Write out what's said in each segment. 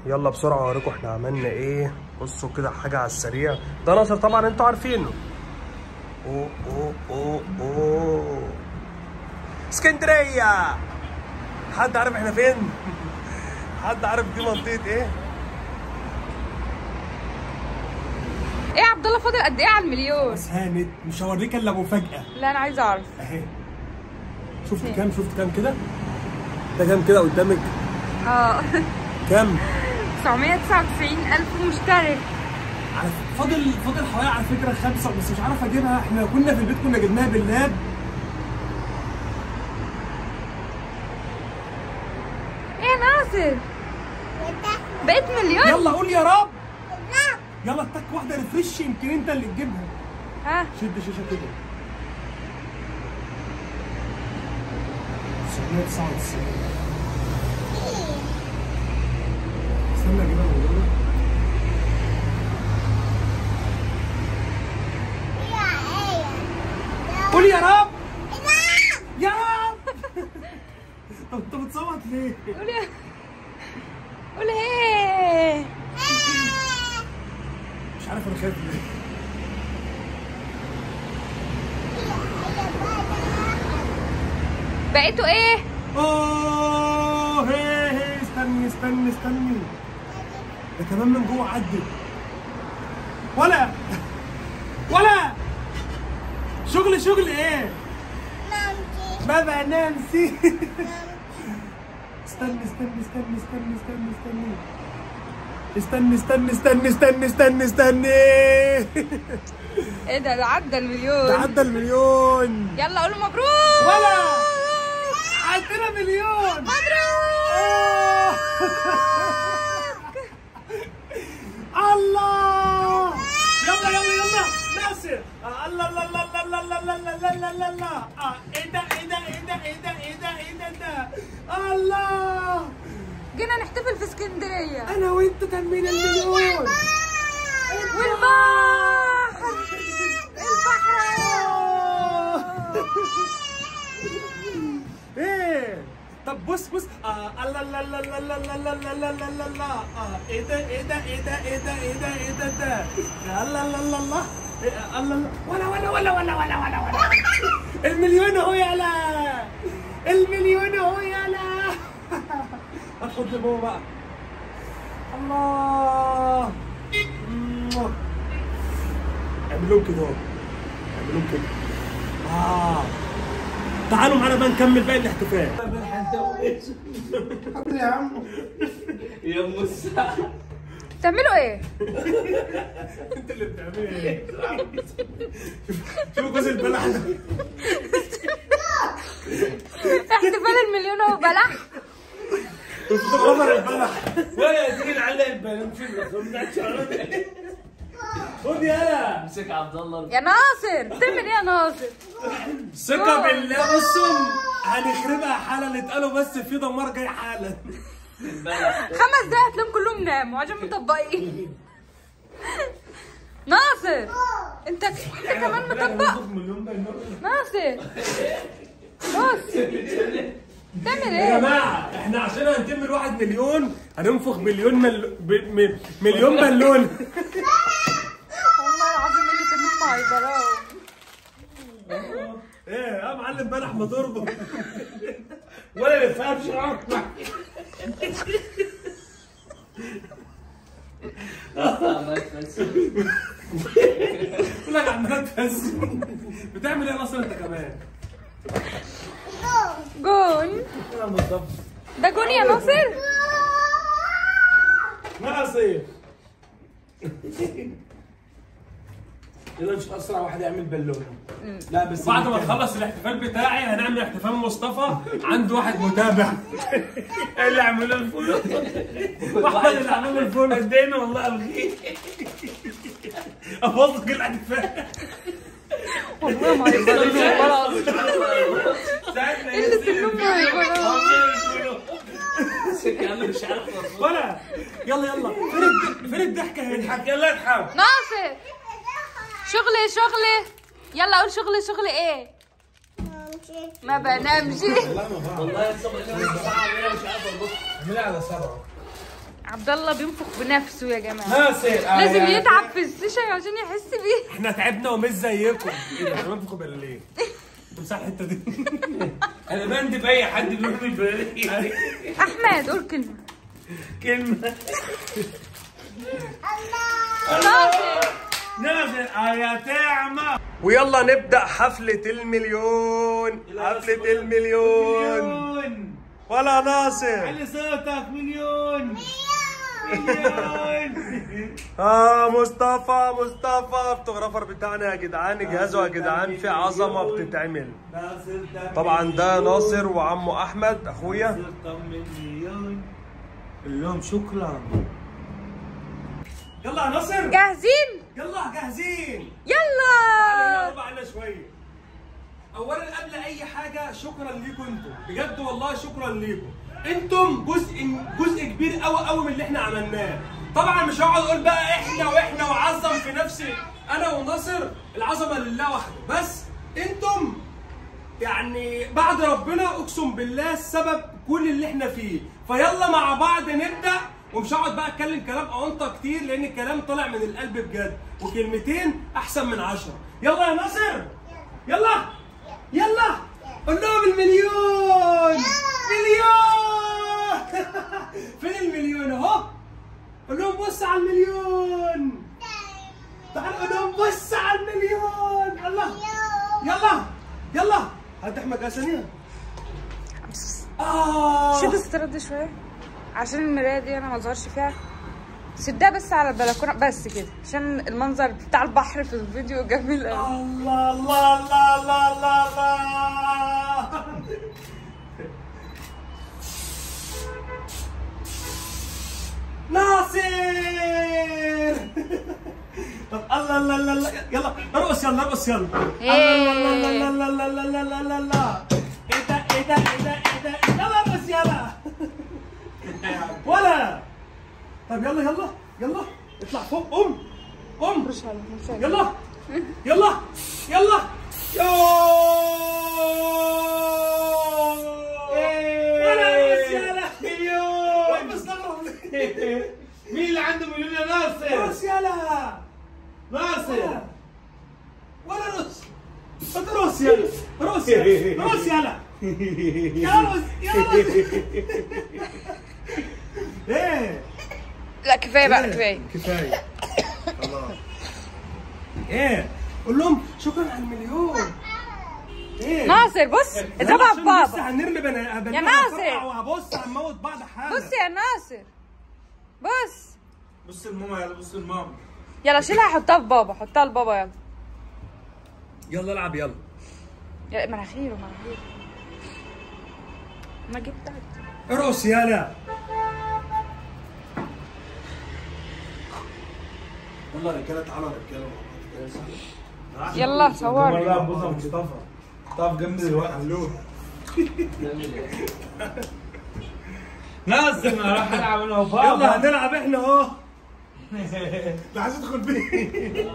يلا بسرعه اوريكم احنا عملنا ايه بصوا كده حاجه على السريع ده ناصر طبعا انتوا عارفينه اوه اوه اوه اوه اسكندريه حد عارف احنا فين حد عارف دي منطقه ايه ايه يا عبد الله فاضل قد ايه على المليون بس هانت مش هوريك الا مفاجاه لا انا عايزه اعرف اهي شفت كام شفت كام كده ده كام كده قدامك اه كام 999 الف مشترك على ف- فاضل فاضل حوالي على فكره خمسه بس مش عارف اجيبها احنا لو كنا في البيت كنا جبناها باللاب ايه يا ناصر بقيت مليون يلا قول يا رب يلا اتك واحده ريفرش يمكن انت اللي تجيبها ها شد شاشه كده 999 استنى اجيبها من جوه قول يا رب يا رب طب انت بتصوت ليه؟ قول يا قول ايه مش عارف انا خايف ليه بقيتوا ايه اوه هي هي استني استني استني ده كمان من جوه عدت ولا ولا شغل شغل ايه؟ ما بقى نانسي استني استني استني استني استني استني استني استني استني استني استني استني ايه ده ده عدى ده المليون عدى المليون يلا قولوا مبروك ولا عدينا مليون مبروك الله يلا يلا يلا ناصر آه، الله الله الله الله الله الله الله الله الله الله الله آه، ايه ده ايه ده ايه ده ايه ده ايه ده ايه ده ده الله جينا نحتفل في اسكندريه انا وانت تنمين المليون والبحر البحر ايه طب بص بص آه الله الله الله الله الله الله الله الله الله الله الله اه ايه ده ايه ده ايه ده ايه ده ايه ده ايه ده ده الله الله الله الله إيه، آه، الله الله ولا ولا ولا ولا ولا ولا ولا المليون اهو يالا المليون اهو يالا هتحط لماما بقى الله مم. اعمل لهم كده اهو اعمل لهم كده اه تعالوا معانا بقى نكمل باقي الاحتفال يا ام الساعة تعملوا ايه انت اللي بتعملي ايه شوف جوز البلح ده احتفال المليون اهو بلح خبر البلح ولا تيجي نعلق البال مش الرسول خد يالا امسك عبد الله يا ناصر تعمل ايه يا ناصر ثقة بالله بصوا هنخربها حالا اللي اتقالوا بس في دمار جاي حالا البلح خمس دقايق هتلاقيهم كلهم ناموا عشان مطبقين ناصر انت انت كمان مطبق ناصر بص تعمل يا ايه جماعة احنا عشان هنتم الواحد مليون هننفخ مليون مل... ب... م... مليون بالون والله العظيم قلة النوم هيبراهم ايه يا معلم بلح ما تربط ولا لفها بشعرك يقول لك عمال تهز بتعمل ايه اصلا انت كمان؟ جون انا بالظبط ده جون يا ناصر ناصر كده مش اسرع واحد يعمل بالونه لا بس بعد ما نخلص الاحتفال بتاعي هنعمل احتفال مصطفى عنده واحد متابع اللي عملوا الفلوس واحد اللي عمل الفول ادينا والله الغي ابوظك الاحتفال والله ما هيبراهم خلاص ساعتنا قلة النوم هيبراهم كانه مش عارف ولا يلا يلا فين الد- فين الضحكه هنا؟ اضحك يلا اضحك ناصر شغلي شغلي يلا قول شغلي شغلي ايه ما بنامش والله لسه ما كانش صعب مش عارف اربط اعملها على سبعه عبد الله بينفخ بنفسه يا جماعه ناصر لازم يتعب في السيشن عشان يحس بيه احنا تعبنا ومش زيكم ايه ده احنا بنفخوا بالليل تمسح الحته دي انا بندب اي حد بيروح من البلد احمد قول كلمه كلمه ناصر نازل يا تعمى ويلا نبدا حفله المليون حفله المليون مليون ولا ناصر علي صوتك مليون مليون اه مصطفى مصطفى الفوتوغرافر بتاعنا يا جدعان اجهزوا يا جدعان في عظمه بتتعمل ناصر ده طبعا ده ناصر وعمه احمد اخويا ناصر طمن مليون قول لهم شكرا يلا يا ناصر جاهزين يلا جاهزين يلا ربعنا شويه اولا قبل اي حاجه شكرا ليكم انتم بجد والله شكرا ليكم انتم جزء جزء كبير قوي قوي من اللي احنا عملناه طبعا مش هقعد اقول بقى احنا واحنا وعظم في نفسي انا وناصر العظمه لله وحده بس انتم يعني بعد ربنا اقسم بالله السبب كل اللي احنا فيه فيلا مع بعض نبدا ومش هقعد بقى اتكلم كلام اونطه كتير لان الكلام طالع من القلب بجد وكلمتين احسن من عشرة يلا يا ناصر يلا يلا قول لهم المليون مليون فين المليون اهو قول لهم بص على المليون تعال قول لهم بص على المليون الله يلا يلا هات احمد اسانيه اه شد استرد شويه عشان المرايه دي انا ما ظهرش فيها سدها بس على البلكونه بس كده عشان المنظر بتاع البحر في الفيديو جميل قوي الله الله الله الله الله الله ناصر طب الله الله الله الله يلا ارقص يلا ارقص يلا إيه. الله الله الله الله الله الله الله الله ايه ده ايه ده ايه ده ايه ده يلا ارقص يلا ولا طب يلا يلا يلا اطلع فوق قوم قوم مش عارف مش عارف يلا يلا يلا يو ولا بس يلا مليون مستغرب ليه؟ مين اللي عنده مليون يا ناصر رقص يلا ناصر ولا رقص انت رقص يلا رقص يلا رقص يلا يا رقص يا رقص ايه لا كفايه بقى كفايه كفايه خلاص ايه قول لهم شكرا على المليون ايه ناصر بص اضربها عشان ببابا لسه هنرمي بنا بنا يا ناصر. وهبص هنموت بعض حاجه بص يا ناصر بص بص الماما يلا بص الماما يلا شيلها حطها في بابا حطها لبابا يلا يلا العب يلا يلا مناخيره مناخيره ما جبتها ارقص يلا يلا يا رجاله تعالوا يا رجاله يلا صور لا بص يا مصطفى طب جنب دلوقتي ناصر انا راح العب انا وبابا يلا هنلعب احنا اهو لا عايز ادخل بيه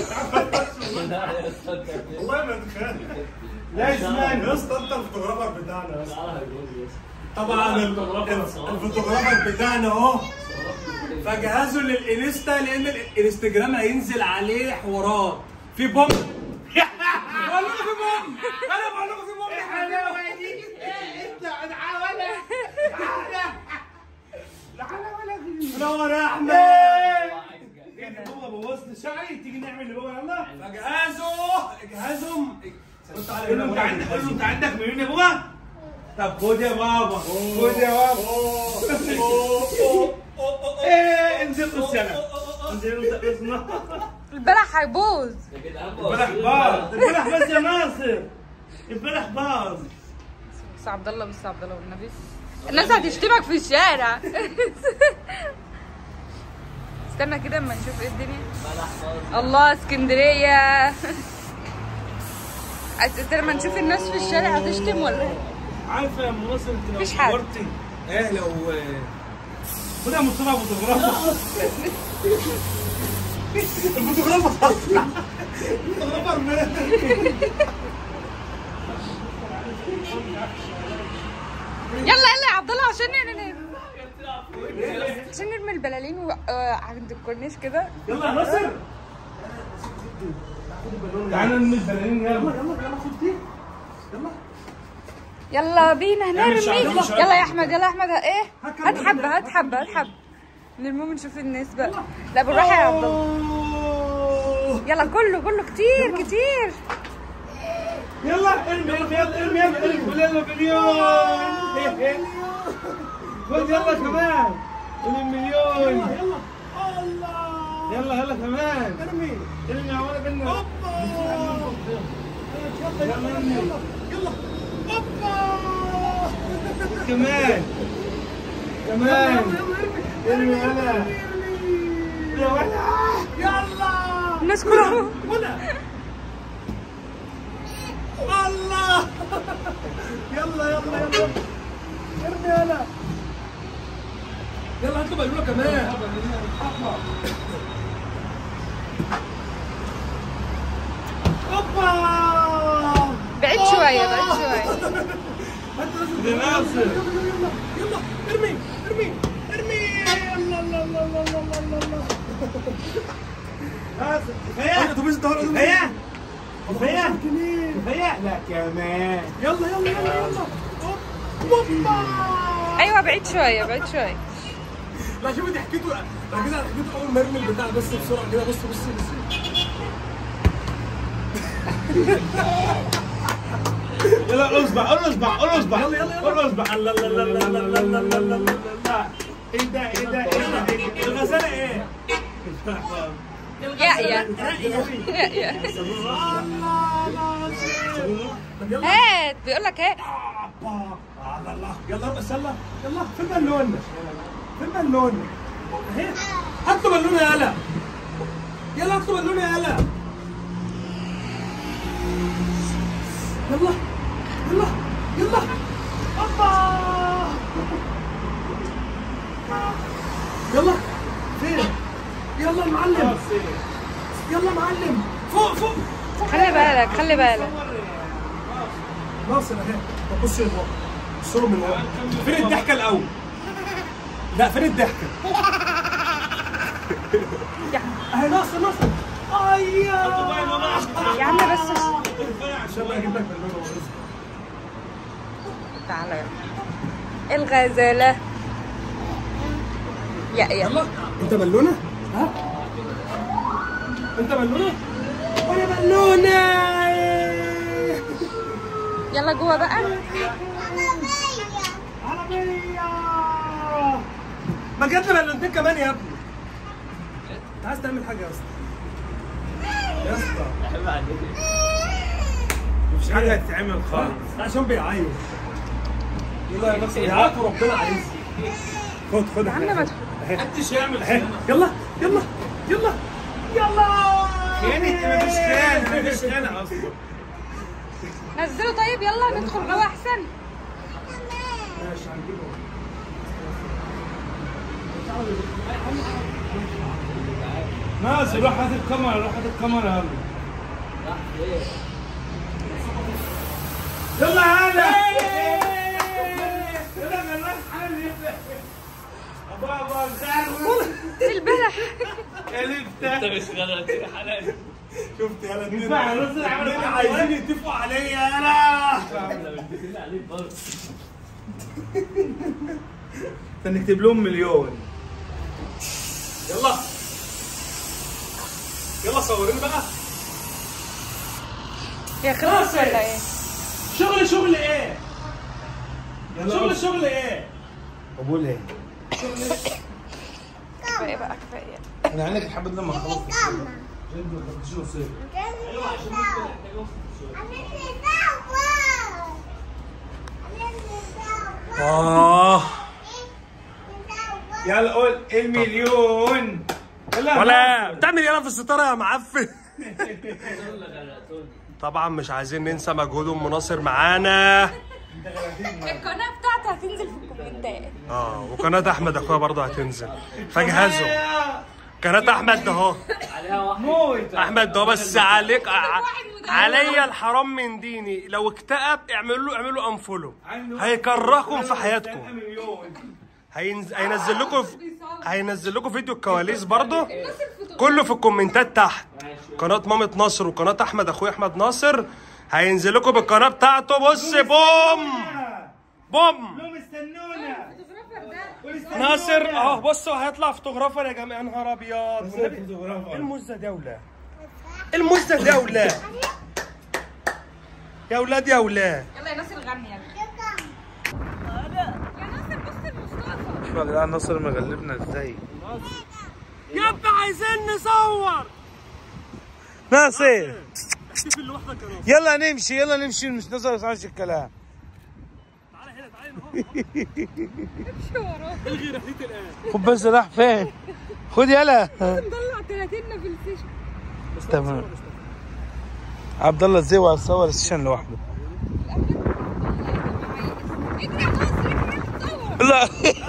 والله ما اتخيل لا اسمعني يا اسطى انت الفوتوغرافر بتاعنا يا اسطى طبعا ال- الفوتوغرافر بتاعنا اهو فجهزوا للانستا لان الانستجرام هينزل عليه حوارات في بوم بقول لكم في بوم انا بقول لكم في بوم الحلاوه دي انت تعالى منور يا احمد بابا بوظت شعري تيجي نعمل لبابا يلا فجهزوا اجهزوا رد على قول له انت عندك قول له انت عندك مليون يا بابا طب خد يا بابا خد يا بابا ايه انزل قص يلا انزل قص البلح هيبوظ امبارح باظ امبارح باظ يا ناصر امبارح باظ بس عبد الله بس عبد الله والنبي الناس هتشتمك في الشارع استنى كده اما نشوف ايه الدنيا الله اسكندريه استنى اما نشوف الناس في الشارع هتشتم ولا ايه عارفه يا ام ناصر انت لو مفيش حد. صورتي ايه لو خد يا مصطفى فوتوغرافر الفوتوغرافر الفوتوغرافر مين؟ يلا يلا يا عبد الله عشان ن- ن- ن- عشان نرمي البلالين و... آه، عند الكورنيش كده يلا يا ناصر تعالى نرمي البلالين يلا يلا يلا يلا خد دي يلا يلا بينا نرمي شعر، اعمل شعر. يلا يا احمد يلا يا احمد ها ايه هات هات كمان. حبه هات حبه هات حبه نرميهم ونشوف الناس بقى لا بالراحه يا عبد الله أوه. يلا كله كله كتير كتير يلا ارمي ارمي يلا ارمي يلا ارمي يلا مليون خد يلا كمان المليون يلا الله يلا يلا كمان ارمي ارمي يا ولد بينا اوبا يلا يلا يلا يلا اوبا كمان كمان يلا ارمي يلا يا ولد يلا الناس كلها ولا الله يلا يلا يلا ارمي يلا يلا هات له بالونه كمان اوبا بعيد شويه بعيد شويه يا ناصر يلا ارمي ارمي ارمي يلا يلا يلا يلا يلا يلا ناصر كفايه طب انت هون كفايه كفايه كفايه لا كمان يلا يلا يلا يلا اوبا ايوه بعيد شويه بعيد شويه لا شوفي دي حكيته انا كده حكيته اول ما ارمي البتاع بس بسرعه كده بص بص بص يلا اصبع اصبع اصبع يلا، يلا، يلا. اصبع لا لا لا لا لا لا لا لا لا لا لا ايه ده ايه ده ايه ده الغساله ايه؟ يا يا يا يا طب يلا هات بيقول لك هات الله الله يلا ارقص يلا يلا فين بالونه فين بالونه اهي هات له بالونه يا هلا يلا هات له بالونه يا هلا يلا يلا يلا اوبا يلا فين يلا المعلم يلا معلم فوق فوق فوق خلي بالك خلي بالك ناصر اهي طب بص لورا بص له من ورا فين الضحكه الاول لا فين الضحكه اهي ناصر ناصر ايوه يا عم بس ان شاء الله اجيب لك بالونه ورزق تعالى يلا الغزاله يا يا يلا انت بالونه ها انت بالونه وانا بالونه يلا جوه بقى عربيه ما جات لي بالونتين كمان يا ابني انت عايز تعمل حاجه يا اسطى يا اسطى مش حاجه تتعمل خالص عشان بيعيط يلا يا نفسي بيعيط وربنا عايز خد خد يا عم ما تخ- محدش يعمل اهي يلا يلا يلا يلا خيانة مفيش خيانة مفيش خيانة اصلا نزله طيب يلا ندخل جوه احسن ماشي هنجيبه ناصر روح هات الكاميرا روح هات الكاميرا يلا يلا هلا يلا نروح حالي بابا البلح انت مش غلط شفت يلا اتنين ينفع نص عمل اتنين عايزين يتفقوا عليا يلا نكتب لهم مليون يلا يلا صورين بقى يا خلاص ولا ايه شغل شغل ايه شغل شغل ايه قبول ايه؟ كفايه بقى كفايه انا عندك الحبة ده ما خلاص جد ما خدتش نصيب اه يلا قول المليون يلا ولا بتعمل ايه في الستاره يا معفن طبعا مش عايزين ننسى مجهود ام ناصر معانا القناه بتاعتي هتنزل في الكومنتات اه وقناه احمد اخويا برضه هتنزل فجهزوا قناه احمد ده اهو موت احمد ده بس عليك ع- عليا الحرام من ديني لو اكتئب اعملوا له اعملوا انفولو هيكرهكم في حياتكم مليون هينز... هينزل لكم هينزل لكم فيديو الكواليس برضه كله في الكومنتات تحت قناه مامة ناصر وقناه احمد اخويا احمد ناصر هينزل لكم بالقناه بتاعته بص بوم بوم قوم استنونا ناصر اهو بصوا هيطلع فوتوغرافر يا جماعه يا نهار ابيض ناصر والنبي- فوتوغرافر. المزه دوله المزه دوله يا اولاد يا اولاد يلا يا ناصر غني يلا يا ناصر بص لمصطفى شوف يا جدعان ناصر مغلبنا ازاي يا ابني عايزين نصور ناصر شوف اللي وحدك يا ناصر يلا نمشي يلا نمشي مش ناصر ما يسمعش الكلام تعالى هنا تعالى هنا امشي وراه الغي رحلتي الان خد بس راح فين خد يلا نطلع 30 في السيشن تمام عبد الله ازاي وهتصور السيشن لوحده اجري يا ناصر اجري تصور لا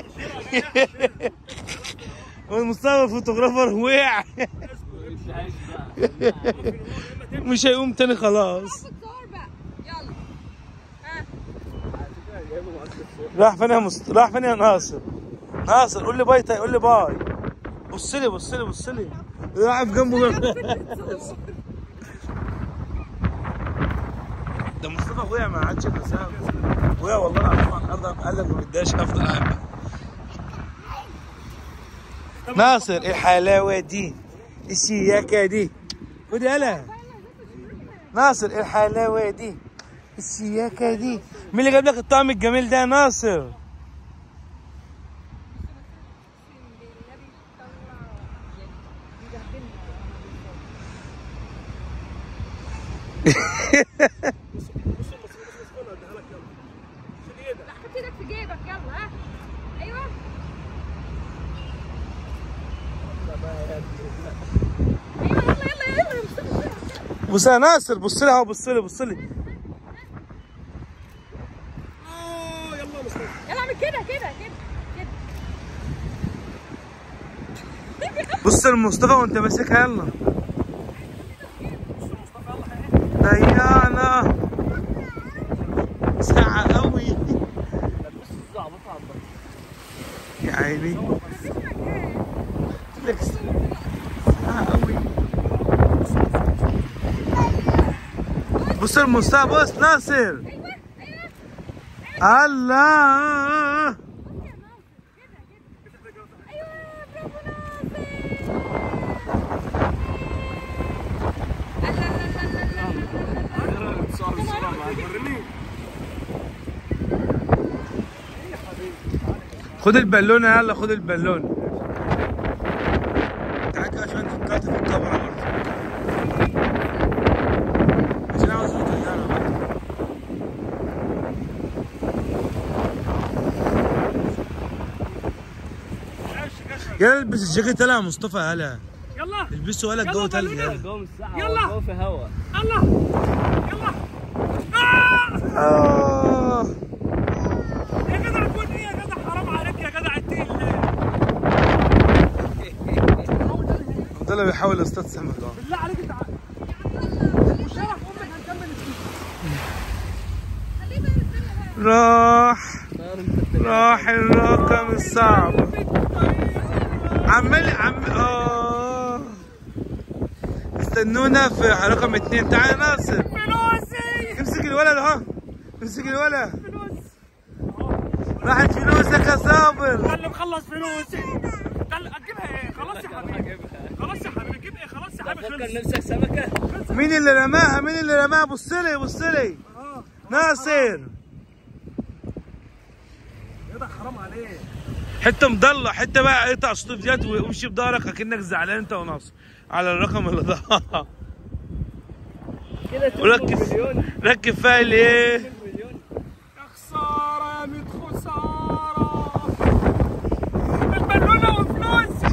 والمصور فوتوغرافر وقع مش هيقوم تاني خلاص تصور بقى يلا ها راح فين يا مست... راح فين يا ناصر ناصر قول لي باي تاي قول لي باي بص لي بص لي بص لي واقف جنبه ده مصطفى وقع ما عادش مسافه وقع والله العظيم على الارض قال لك ما بداش افضل قاعد ناصر إيه الحلاوه دي الشياكه دي خد يلا ناصر إيه الحلاوه دي الشياكه دي مين اللي جاب لك الطعم الجميل ده يا ناصر حط ايدك في جيبك يلا ها ايوه ايوه يلا يلا يلا يا مصطفى بص يا ناصر بص لي اهو بص لي بص لي يلا اعمل كده كده كده كده بص لمصطفى وانت ماسكها يلا ضيعنا ساعة قوي يا عيني لك ساعة قوي بص لمصطفى بص ناصر الله خد البالونة يلا خد البالونة تعال كده عشان فكرت في الكاميرا برضه عشان عاوز اطلعها برضه يلا البس الجاكيت يلا يا مصطفى هلا يلا البسه ولا الجو تلج يلا يلا في هوا الله يلا آه! آه. يا جدع كل ايه يا جدع حرام عليك يا جدع التقيل عبد الله بيحاول يصطاد سمك اه بالله عليك انت مش هعرف اقول لك هنكمل راح راح الرقم الصعب عمال عم اه استنونا في رقم اتنين تعال يا ناصر فلوسي امسك الولد اهو امسك الولد فلوس راحت فلوسك يا صابر ده اللي مخلص فلوسي ده اللي اجيبها ايه خلاص يا حبيبي خلاص يا حبيبي جيب ايه خلاص يا حبيبي فكر خلص نفسك سمكة مين اللي رماها مين اللي رماها بص لي بص لي ناصر يا ده حرام عليك حته مضله حته بقى اقطع صوت ديت وامشي بضهرك اكنك زعلان انت وناصر على الرقم اللي ضاع كده وركز. مليون ركب فيها الايه مليون يا خساره يا ميت خساره البالونه وفلوسي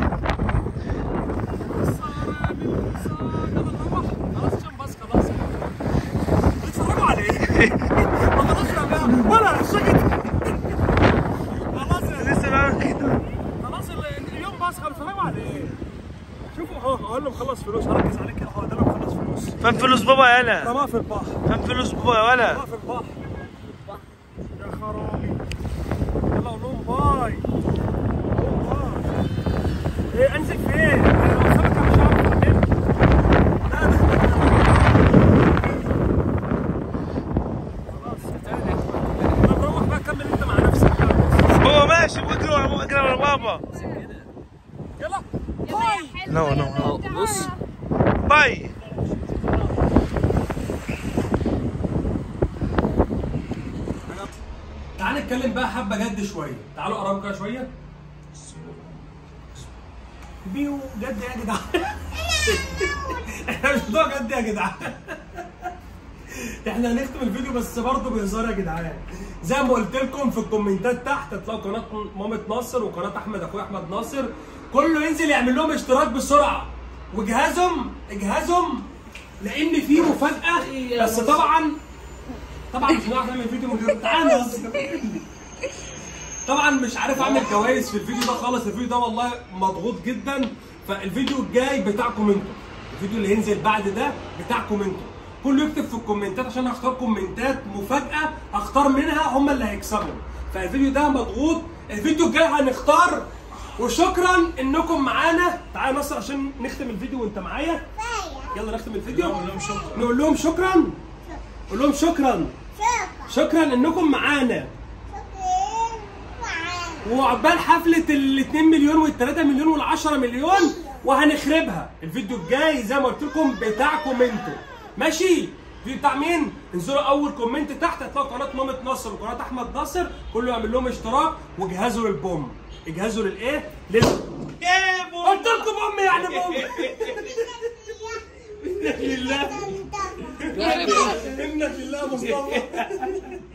خساره يا ميت خساره يلا نروح خلاص عشان بس خلاص بيتفرجوا على ايه؟ ما خلاص يا جماعه ولا الشكل خلاص يا لسه بعمل كده خلاص ال- اليوم بس بيتفرجوا على ايه؟ شوفوا اهو اقول له مخلص فلوس هركز عليك كده اهو ده انا مخلص فلوس فين فلوس بابا يالا رماه في البحر فين فلوس بابا يا ولا رماه في البحر يا خرابي يلا قول لهم باي ايه انزل فين؟ لو سابك مش هعرف اكمل لا ده خلاص طب روح بقى كمل انت مع نفسك هو ماشي واجري ورا اجري ورا بابا يلا نو نو نو بص باي تعال نتكلم بقى حبه جد شويه تعالوا قربوا كده شويه بيو جد يا جدعان احنا مش بتوع جد يا جدعان احنا هنختم الفيديو بس برضه بهزار يا جدعان زي ما قلت لكم في الكومنتات تحت هتلاقوا قناه مامة ناصر وقناه احمد اخويا احمد ناصر كله ينزل يعمل لهم اشتراك بسرعه واجهزهم اجهزهم لان في مفاجاه بس طبعا طبعا مش هنعرف نعمل فيديو من غير تعالى يا أسطى. طبعا مش عارف اعمل كواليس في الفيديو ده خالص الفيديو ده والله مضغوط جدا فالفيديو الجاي بتاعكم انتوا الفيديو اللي هينزل بعد ده بتاعكم انتوا كله يكتب في الكومنتات عشان هختار كومنتات مفاجاه هختار منها هم اللي هيكسبوا فالفيديو ده مضغوط الفيديو الجاي هنختار وشكرا انكم معانا تعالى نصر عشان نختم الفيديو وانت معايا يلا نختم الفيديو نقول لهم شكرا نقول لهم شكرا قول لهم شكرا شكرا انكم معانا وعقبال حفلة ال 2 مليون وال 3 مليون وال 10 مليون وهنخربها الفيديو الجاي زي ما قلت لكم بتاعكم انتوا ماشي الفيديو بتاع مين؟ انزلوا اول كومنت تحت هتلاقوا قناه مامة ناصر وقناه احمد ناصر كله يعمل لهم اشتراك واجهزوا للبوم اجهزوا للايه؟ لل قلت لكم بوم يعني بوم لله انك لله مصطفى